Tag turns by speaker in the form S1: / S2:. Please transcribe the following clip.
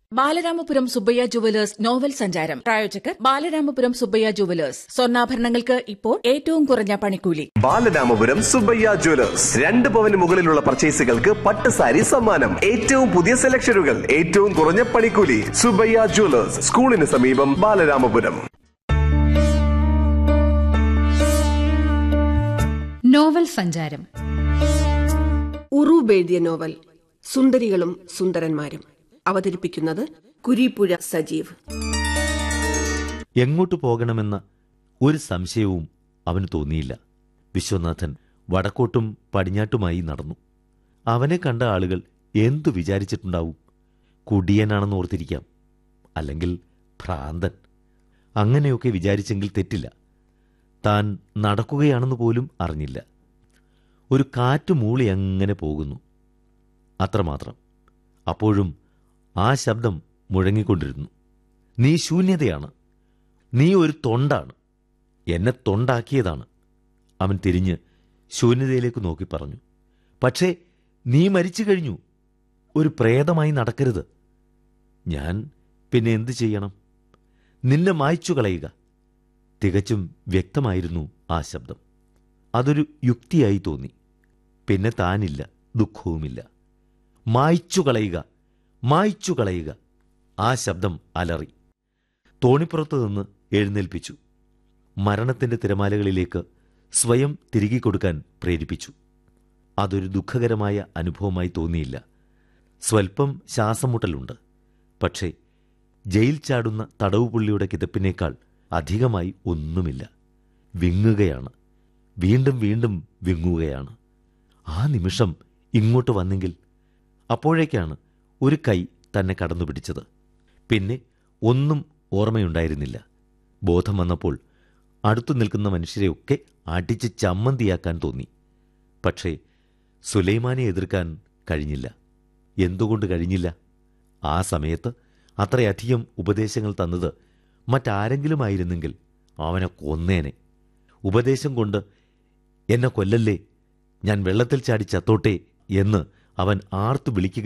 S1: Balaramapuram Subbaiah jewellers novel സഞ്ചാരം പ്രായോജകർ Balaramapuram Subbaiah jewellers സ്വർണ്ണാഭരണങ്ങൾക്ക് ഇപ്പോൾ ഏറ്റവും കുറഞ്ഞ പണിക്കൂലി
S2: ബാലരാമപുരം സുബയ്യ ജ്വല്ലേഴ്സ് രണ്ട് പവന് മുകളിലുള്ള പർച്ചേസുകൾക്ക് പട്ട് സാരി സമ്മാനം ഏറ്റവും പുതിയ സെലക്ഷനുകൾ ഏറ്റവും കുറഞ്ഞ പണിക്കൂലി സുബയ്യ ജ്വല്ലേഴ്സ് സ്കൂളിന് സമീപം ബാലരാമപുരം
S3: നോവൽ സഞ്ചാരം
S4: ഉറൂബ് എഴുതിയ നോവൽ സുന്ദരികളും സുന്ദരന്മാരും അവതരിപ്പിക്കുന്നത് കുരീപ്പുഴ സജീവ്
S5: എങ്ങോട്ട് പോകണമെന്ന ഒരു സംശയവും അവന് തോന്നിയില്ല വിശ്വനാഥൻ വടക്കോട്ടും പടിഞ്ഞാട്ടുമായി നടന്നു അവനെ കണ്ട ആളുകൾ എന്തു വിചാരിച്ചിട്ടുണ്ടാവും കുടിയനാണെന്ന് ഓർത്തിരിക്കാം അല്ലെങ്കിൽ ഭ്രാന്തൻ അങ്ങനെയൊക്കെ വിചാരിച്ചെങ്കിൽ തെറ്റില്ല താൻ നടക്കുകയാണെന്ന് പോലും അറിഞ്ഞില്ല ഒരു കാറ്റ് മൂളി അങ്ങനെ പോകുന്നു അത്രമാത്രം അപ്പോഴും ആ ശബ്ദം മുഴങ്ങിക്കൊണ്ടിരുന്നു നീ ശൂന്യതയാണ് നീ ഒരു തൊണ്ടാണ് എന്നെ തൊണ്ടാക്കിയതാണ് അവൻ തിരിഞ്ഞ് ശൂന്യതയിലേക്ക് നോക്കി പറഞ്ഞു പക്ഷേ നീ മരിച്ചു കഴിഞ്ഞു ഒരു പ്രേതമായി നടക്കരുത് ഞാൻ പിന്നെ എന്തു ചെയ്യണം നിന്നെ മായ്ച്ചു കളയുക തികച്ചും വ്യക്തമായിരുന്നു ആ ശബ്ദം അതൊരു യുക്തിയായി തോന്നി പിന്നെ താനില്ല ദുഃഖവുമില്ല മായ്ച്ചു കളയുക മായ്ച്ചു കളയുക ആ ശബ്ദം അലറി തോണിപ്പുറത്ത് നിന്ന് എഴുന്നേൽപ്പിച്ചു മരണത്തിന്റെ തിരമാലകളിലേക്ക് സ്വയം തിരികെ കൊടുക്കാൻ പ്രേരിപ്പിച്ചു അതൊരു ദുഃഖകരമായ അനുഭവമായി തോന്നിയില്ല സ്വൽപ്പം ശ്വാസമുട്ടലുണ്ട് പക്ഷേ ജയിൽ ചാടുന്ന തടവുപുള്ളിയുടെ കിതപ്പിനേക്കാൾ അധികമായി ഒന്നുമില്ല വിങ്ങുകയാണ് വീണ്ടും വീണ്ടും വിങ്ങുകയാണ് ആ നിമിഷം ഇങ്ങോട്ട് വന്നെങ്കിൽ അപ്പോഴേക്കാണ് ഒരു കൈ തന്നെ കടന്നു പിടിച്ചത് പിന്നെ ഒന്നും ഓർമ്മയുണ്ടായിരുന്നില്ല ബോധം വന്നപ്പോൾ അടുത്തു നിൽക്കുന്ന മനുഷ്യരെയൊക്കെ അടിച്ച് ചമ്മന്തിയാക്കാൻ തോന്നി പക്ഷേ സുലൈമാനെ എതിർക്കാൻ കഴിഞ്ഞില്ല എന്തുകൊണ്ട് കഴിഞ്ഞില്ല ആ സമയത്ത് അത്രയധികം ഉപദേശങ്ങൾ തന്നത് മറ്റാരെങ്കിലുമായിരുന്നെങ്കിൽ അവനെ കൊന്നേനെ ഉപദേശം കൊണ്ട് എന്നെ കൊല്ലല്ലേ ഞാൻ വെള്ളത്തിൽ ചാടി ചത്തോട്ടെ എന്ന് അവൻ ആർത്തു വിളിക്കുക